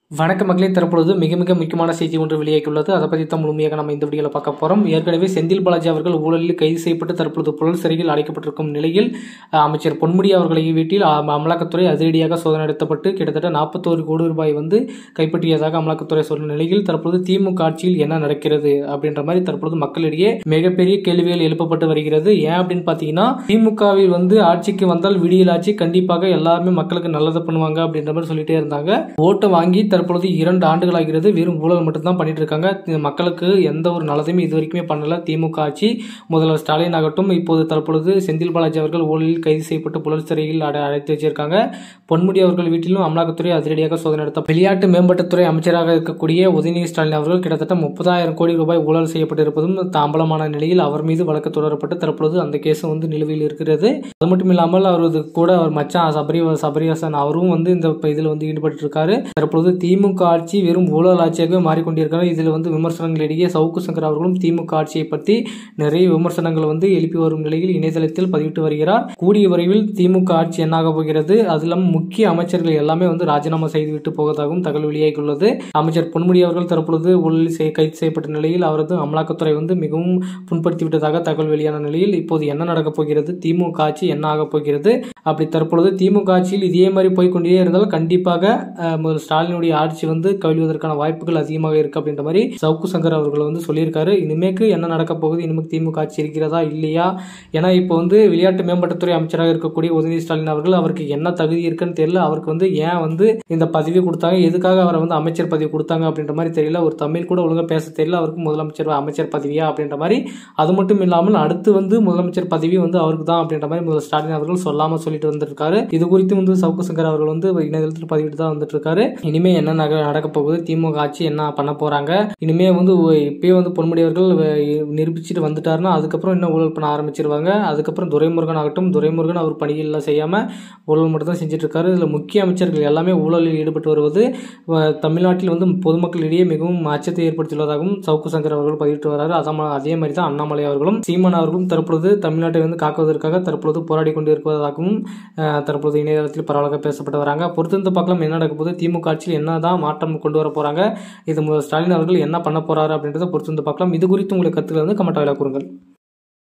வணக்க மக்களே தற்பொழுது மிக மிக முக்கியமான செய்தி ஒன்று வெளியாகியுள்ளது அதை பற்றி தான் முழுமையாக நம்ம இந்த வீடியோவில் பார்க்க போகிறோம் ஏற்கனவே செந்தில் பாலாஜி அவர்கள் ஊழலில் கைது செய்யப்பட்டு தற்பொழுது புழல் சிறையில் அடைக்கப்பட்டிருக்கும் நிலையில் அஹ், அமைச்சர் பொன்முடி அவர்களை வீட்டில் அஹ், அமலாக்கத்துறை அதிரடியாக சோதனை நடத்தப்பட்டு கிட்டத்தட்ட நாற்பத்தோரு கோடி ரூபாய் வந்து கைப்பற்றியதாக அமலாக்கத்துறை சொல்லும் நிலையில் தற்பொழுது திமுக ஆட்சியில் என்ன நடக்கிறது அப்படின்ற மாதிரி தற்பொழுது மக்களிடையே மிகப்பெரிய கேள்விகள் எழுப்பப்பட்டு வருகிறது ஏன் அப்படின்னு பார்த்தீங்கன்னா திமுகவில் வந்து ஆட்சிக்கு வந்தால் விடியல் ஆட்சி கண்டிப்பாக எல்லாருமே மக்களுக்கு நல்லதை பண்ணுவாங்க அப்படின்ற மாதிரி சொல்லிட்டே இருந்தாங்க ஓட்டை வாங்கி தற்பொழுது இரண்டு ஆண்டுகள் ஆகிறது வெறும் ஊழல் மட்டும்தான் பண்ணிட்டு இருக்காங்க இது மக்களுக்கு எந்த ஒரு நல்லதையும் இது வரைக்குமே பண்ணல திமுக ஆட்சி முதல்வர் ஸ்டாலின் ஆகட்டும் இப்போது தற்பொழுது செந்தில் பாலாஜி அவர்கள் ஊழலில் கைது செய்யப்பட்டு புலல் சிறையில் அடை அடைத்து வச்சிருக்காங்க பொன்முடி அவர்கள் வீட்டிலும் அமலாக்கத்துறை அதிரடியாக சோதனை நடத்த விளையாட்டு மேம்பாட்டுத்துறை அமைச்சராக இருக்கக்கூடிய உதயநிதி ஸ்டாலின் அவர்கள் கிட்டத்தட்ட முப்பதாயிரம் கோடி ரூபாய் ஊழல் செய்யப்பட்டிருப்பதும் தாம்பலமான நிலையில் அவர் மீது வழக்கு தொடரப்பட்டு தற்பொழுது அந்த கேஸ் வந்து நிலுவையில் இருக்கிறது அது மட்டும் இல்லாமல் அவரது கூட அவர் மச்சான் சபரி சபரிவாசன் அவரும் வந்து இந்த இதில் வந்து ஈடுபட்டு இருக்காரு தற்பொழுது திமுக ஆட்சி வெறும் ஊழல் ஆட்சியாகவே மாறிக்கொண்டிருக்கிறார் இதில் வந்து விமர்சனங்களிடையே சவுக்கு சங்கர் அவர்களும் திமுக ஆட்சியை பற்றி நிறைய விமர்சனங்கள் வந்து எழுப்பி வரும் நிலையில் இணையதளத்தில் பதிவிட்டு வருகிறார் கூடிய விரைவில் திமுக ஆட்சி என்னாக போகிறது அது இல்லாமல் முக்கிய அமைச்சர்கள் எல்லாமே வந்து ராஜினாமா செய்துவிட்டு போவதாகவும் தகவல் வெளியாகியுள்ளது அமைச்சர் பொன்முடி அவர்கள் தற்பொழுது ஊழலில் செய்- கைது செய்யப்பட்ட நிலையில் அவரது அமலாக்கத்துறை வந்து மிகவும் புண்படுத்தி விட்டதாக தகவல் வெளியான நிலையில் இப்போது என்ன நடக்கப் போகிறது திமுக ஆட்சி என்ன ஆகப் போகிறது அப்படி தற்பொழுது திமுக ஆட்சியில் இதே மாதிரி போய்க்கொண்டே இருந்தால் கண்டிப்பாக அஹ், முதல் ஸ்டாலினுடைய ஆட்சி வந்து கவிழ்வதற்கான வாய்ப்புகள் அதிகமாக இருக்கு அப்படின்ற மாதிரி சவுக்கு சங்கர் அவர்கள் வந்து சொல்லியிருக்காரு இனிமேக்கு என்ன நடக்க போகுது இனிமேல் திமுக ஆட்சி இருக்கிறதா இல்லையா ஏன்னா இப்போ வந்து விளையாட்டு மேம்பாட்டுத்துறை அமைச்சராக இருக்கக்கூடிய உதயநிதி ஸ்டாலின் அவர்கள் அவருக்கு என்ன தகுதி இருக்குன்னு தெரியல அவருக்கு வந்து ஏன் வந்து இந்த பதவி கொடுத்தாங்க எதுக்காக அவரை வந்து அமைச்சர் பதவி கொடுத்தாங்க அப்படின்ற மாதிரி தெரியல ஒரு தமிழ் கூட ஒழுங்கா பேச தெரியல அவருக்கு முதலமைச்சர் அமைச்சர் பதவியா அப்படின்ற மாதிரி அது மட்டும் இல்லாமல் அடுத்து வந்து முதலமைச்சர் பதவி வந்து அவருக்கு தான் அப்படின்ற மாதிரி முதல் ஸ்டாலின் அவர்கள் சொல்லாம சொல்லிட்டு வந்துருக்காரு இது குறித்து வந்து சவுக்கு சங்கர் அவர்கள் வந்து இணையதளத்தில் பதிவிட்டு தான் வந்துட்டு இருக்காரு இனிமே என்ன நக- நடக்க போகுது திமுக ஆட்சி என்ன பண்ண போறாங்க இனிமே வந்து ஒ- இப்பயே வந்து பொன்முடி அவர்கள் வ- நிரூபிச்சுட்டு வந்துட்டாருன்னா அதுக்கப்புறம் இன்னும் ஊழல் பண்ண ஆரம்பிச்சிருவாங்க அதுக்கப்புறம் துரைமுருகன் ஆகட்டும் துரைமுருகன் அவர் பணிகள்லாம் செய்யாம ஊழல் மட்டும் தான் செஞ்சுட்டு இருக்காரு இதுல முக்கிய அமைச்சர்கள் எல்லாமே ஊழலில் ஈடுபட்டு வருவது வ- தமிழ்நாட்டில் வந்து பொதுமக்களிடையே மிகவும் அச்சத்தை ஏற்படுத்தியுள்ளதாகவும் சவுக்கு சங்கர் அவர்கள் பதிவிட்டு வராரு அதான் அதே மாதிரி தான் அண்ணாமலை அவர்களும் சீமான் அவர்களும் தற்பொழுது தமிழ்நாட்டை வந்து காக்குவதற்காக தற்பொழுது போராடி கொண்டு இருப்பதாகவும் அஹ், தற்பொழுது இணையதளத்தில் பரவலாக பேசப்பட்டு வராங்க பொறுத்திருந்து பார்க்கலாம் என்ன நடக்க போகுது திமுக ஆட்சியில் என்னதான் மாற்றம் கொண்டு வர போறாங்க இது முதல்வர் ஸ்டாலின் அவர்கள் என்ன பண்ண போறாரு அப்படின்றத பொறுத்திருந்து பார்க்கலாம் இது குறித்து உங்களுக்கு கருத்துக்களை வந்து கமெண்ட் கூறுங்கள்